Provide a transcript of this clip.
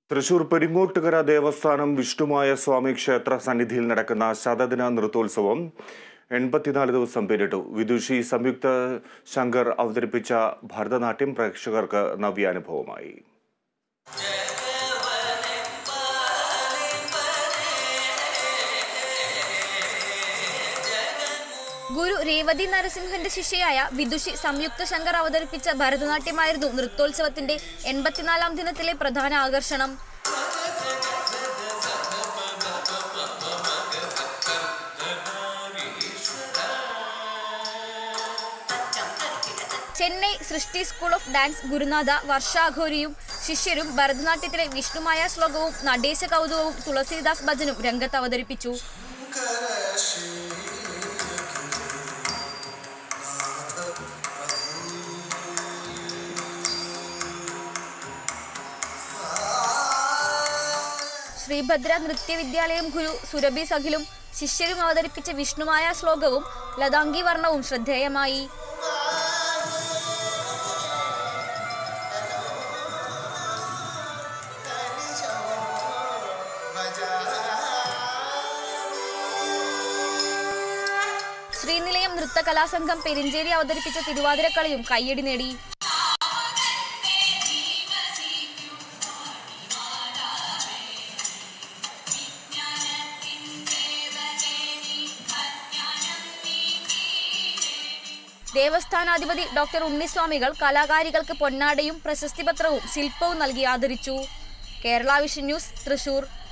തൃശൂർ പെരിങ്ങോട്ടുകര ദേവസ്ഥാനം വിഷ്ണുമായ സ്വാമി ക്ഷേത്ര സന്നിധിയിൽ നടക്കുന്ന ശതദിന നൃത്തോത്സവം എൺപത്തിനാല് ദിവസം പിന്നിട്ടു വിദുഷി സംയുക്ത ശങ്കർ അവതരിപ്പിച്ച ഭരതനാട്യം പ്രേക്ഷകർക്ക് നവ്യാനുഭവമായി ഗുരു രേവതി നരസിംഹന്റെ ശിഷ്യയായ വിദുഷി സംയുക്ത ശങ്കർ അവതരിപ്പിച്ച ഭരതനാട്യമായിരുന്നു നൃത്തോത്സവത്തിന്റെ എൺപത്തിനാലാം ദിനത്തിലെ പ്രധാന ആകർഷണം Chennai Srishti school of dance ഗുരുനാഥ വർഷാഘോരിയും ശിഷ്യരും ഭരതനാട്യത്തിലെ വിഷ്ണുമായ ശ്ലോകവും നടേശ കൗതുകവും തുളസീദാസ് ഭജനും രംഗത്ത് അവതരിപ്പിച്ചു ശ്രീഭദ്ര നൃത്യവിദ്യാലയം ഗുരു സുരഭി സഖിലും ശിഷ്യരും അവതരിപ്പിച്ച വിഷ്ണുമായ ശ്ലോകവും ലതാംഗി വർണ്ണവും ശ്രദ്ധേയമായി ശ്രീനിലയം നൃത്തകലാസംഘം പെരിഞ്ചേരി അവതരിപ്പിച്ച തിരുവാതിരക്കളിയും കയ്യടി നേടി ദേവസ്ഥാനാധിപതി ഡോക്ടർ ഉണ്ണിസ്വാമികൾ കലാകാരികൾക്ക് പൊന്നാടയും പ്രശസ്തിപത്രവും ശില്പവും നൽകി ആദരിച്ചു കേരള വിഷൻ ന്യൂസ് തൃശൂർ